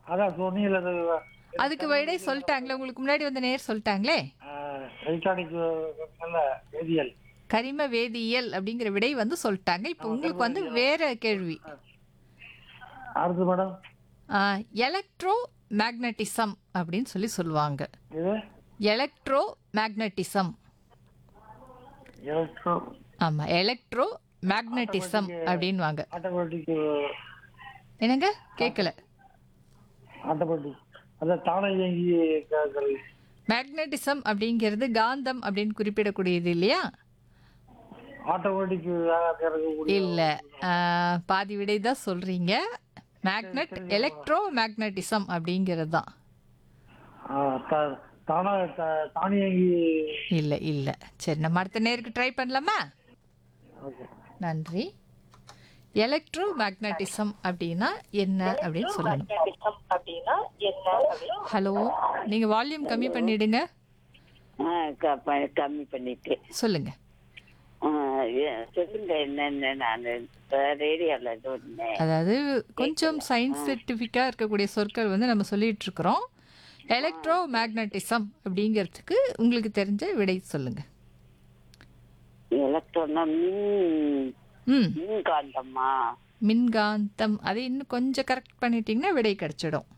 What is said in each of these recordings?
அதான் சொன்னீங்கல்ல அது அதுக்கு விடை சொல்லிட்டாங்களே உங்களுக்கு முன்னாடி வந்த நேர் சொல்லிட்டாங்களே எலக்ட்ரானிக் நல்ல வேதியியல் கரிம வேதியியல் அப்படிங்கிற விடை வந்து சொல்லிட்டாங்க இப்போ உங்களுக்கு வந்து வேற கேள்வி அடுத்து மேடம் எலக்ட்ரோ மேக்னட்டிசம் அப்படின்னு சொல்லி சொல்லுவாங்க இது எலக்ட்ரோ மேக்னட்டிசம் எலக்ட்ரோ ஆமா எலக்ட்ரோ மேக்னட்டிசம் அப்படின்வாங்க ஆட்டோமேட்டிக் என்னங்க கேட்கல ஆட்டோமேட்டிக் அதான் தானே இயங்கி க- கருவி மேக்னட்டிசம் அப்படிங்கிறது காந்தம் அப்படின்னு குறிப்பிடக்கூடியது இல்லையா ஆட்டோமேட்டிக் இருக்கக்கூடிய இல்ல ஆ, பாதி விடை தான் சொல்றீங்க மேக்னெட் எலக்ட்ரோ மேக்னட்டிசம் அப்படிங்கிறது தான் ஆ, த- தானா த- தானியங்கி இல்ல இல்ல சரி நம்ம அடுத்த நேருக்கு ட்ரை பண்ணலாமா ஓகே நன்றி எலக்ட்ரோ மேக்னட்டிசம் அப்படின்னா என்ன அப்படின்னு சொல்லணும் ஹலோ நீங்க வால்யூம் கம்மி பண்ணிடுங்க ஆ, க- ப- கம்மி பண்ணிட்டு சொல்லுங்க ஆ, ஏ- சொல்லுங்க என்னன்னு நான் ரேடியோல சொன்னேன் அதாவது கொஞ்சம் சயின்டிஃபிக்காக இருக்கக்கூடிய சொற்கள் வந்து நம்ம சொல்லிட்டு இருக்கிறோம் எலக்ட்ரோ மேக்னட்டிசம் அப்படிங்கிறதுக்கு உங்களுக்கு தெரிஞ்ச விடை சொல்லுங்க எலக்ட்ரானா மின் ம் மின்காந்தமா மின்காந்தம் அதை இன்னும் கொஞ்சம் கரெக்ட் பண்ணிட்டீங்கன்னா விடை கிடைச்சிடும்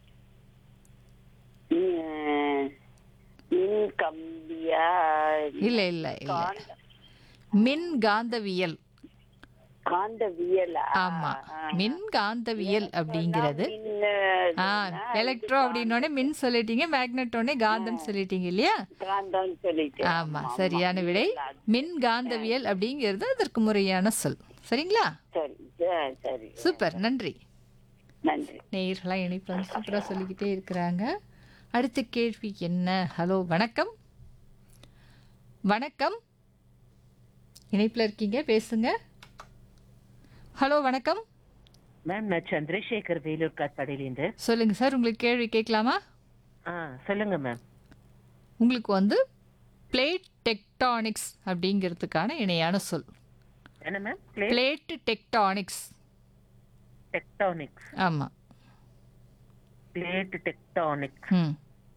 மின் மின் கம்பியா இல்ல இல்ல இல்ல மின்காந்தவியல் காந்தவியலா ஆமா மின்காந்தவியல் அப்படிங்கிறது மின் ஆ எலக்ட்ரோ அப்படின்னோடனே மின் சொல்லிட்டீங்க மேக்னெட் உடனே காந்தம் சொல்லிட்டீங்க இல்லையா காந்தம் சொல்லிட்டு ஆமா சரியான விடை மின்காந்தவியல் அப்படிங்கிறது அதற்கு முறையான சொல் சரிங்களா சரி சரி, சரி சூப்பர் நன்றி நன்றி நேயர்களாக இணைப்பு வந்து சூப்பராக சொல்லிக்கிட்டே இருக்கிறாங்க அடுத்த கேள்வி என்ன ஹலோ வணக்கம் வணக்கம் இணைப்பில் இருக்கீங்க பேசுங்க ஹலோ வணக்கம் மேம் நான் சந்திரசேகர் வேலூர் காட்பாடியிலேருந்து சொல்லுங்க சார் உங்களுக்கு கேள்வி கேட்கலாமா ஆ சொல்லுங்க மேம் உங்களுக்கு வந்து பிளேட் டெக்டானிக்ஸ் அப்படிங்கிறதுக்கான இணையான சொல் என்ன ma'am play plate tectonics tectonics ஆமாம் பிளேட் டெக்டானிக்ஸ் ம்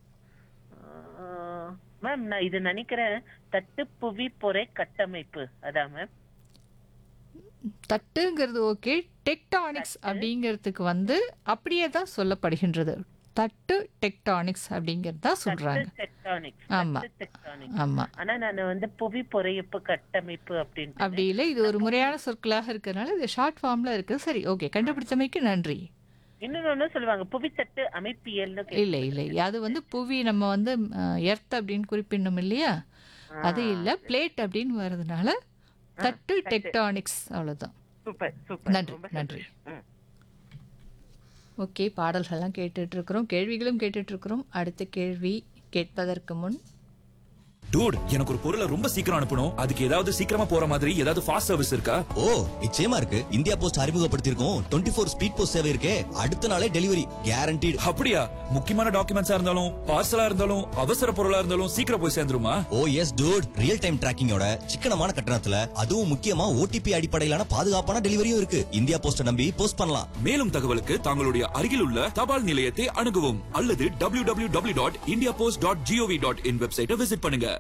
மேம் நான் இது நினைக்கிறேன் தட்டு புவி பொறை கட்டமைப்பு அதான் மேம் தட்டுங்கிறது ஓகே டெக்டானிக்ஸ் அப்படிங்கிறதுக்கு வந்து அப்படியே தான் சொல்லப்படுகின்றது தட்டு டெக்டானிக்ஸ் அப்படிங்கிறது தான் சொல்றாங்க டெக்டானிக்ஸ் ஆமா. டெக்டானிக்ஸ் ஆமா ஆனா நான் வந்து புவி பொறையப்பு கட்டமைப்பு அப்படின்னு அப்படி இல்லை இது ஒரு முறையான சொற்களாக இருக்கிறதுனால இது ஷார்ட் ஃபார்ம்ல இருக்கு சரி ஓகே கண்டுபிடிச்சமைக்கு நன்றி இன்னொன்னு சொல்லுவாங்க புவித்தட்டு அமைப்பியல்னு கே- இல்லை இல்லை அது வந்து புவி நம்ம வந்து எர்த் அப்படின்னு குறிப்பிடணும் இல்லையா அது இல்லை பிளேட் அப்படின்னு வர்றதுனால தட்டு டெக்டானிக்ஸ் அவ்வளவுதான் சூப்பர் சூப்பர் நன்றி ரொம்ப நன்றி ம். ஓகே பாடல்கள்லாம் கேட்டுட்டு இருக்கிறோம் கேள்விகளும் கேட்டுட்டு இருக்கிறோம் அடுத்த கேள்வி கேட்பதற்கு முன் டூட் எனக்கு ஒரு பொருளை ரொம்ப சீக்கிரம் அனுப்பணும் அதுக்கு ஏதாவது சீக்கிரமா போற மாதிரி ஏதாவது ஃபாஸ்ட் சர்வீஸ் இருக்கா ஓ நிச்சயமா இருக்கு இந்தியா போஸ்ட் அறிமுகப்படுத்தியிருக்கோம் டுவெண்ட்டி ஃபோர் ஸ்பீட் போஸ்ட் சேவை இருக்கே அடுத்த நாளே டெலிவரி கேரண்டீடு அப்படியா முக்கியமான டாக்குமெண்ட்ஸா இருந்தாலும் பார்சலா இருந்தாலும் அவசர பொருளா இருந்தாலும் சீக்கிரம் போய் சேர்ந்துருமா oh yes dude real time டிராக்கிங்கோட சிக்கனமான கட்டணத்துல அதுவும் முக்கியமா ஓடிபி அடிப்படையிலான பாதுகாப்பான டெலிவரியும் இருக்கு இந்தியா போஸ்ட நம்பி போஸ்ட் பண்ணலாம் மேலும் தகவலுக்கு தங்களுடைய அருகில் உள்ள தபால் நிலையத்தை அணுகவும் அல்லது www.indiapost.gov.in டாட் வெப்சைட்டை விசிட் பண்ணுங்க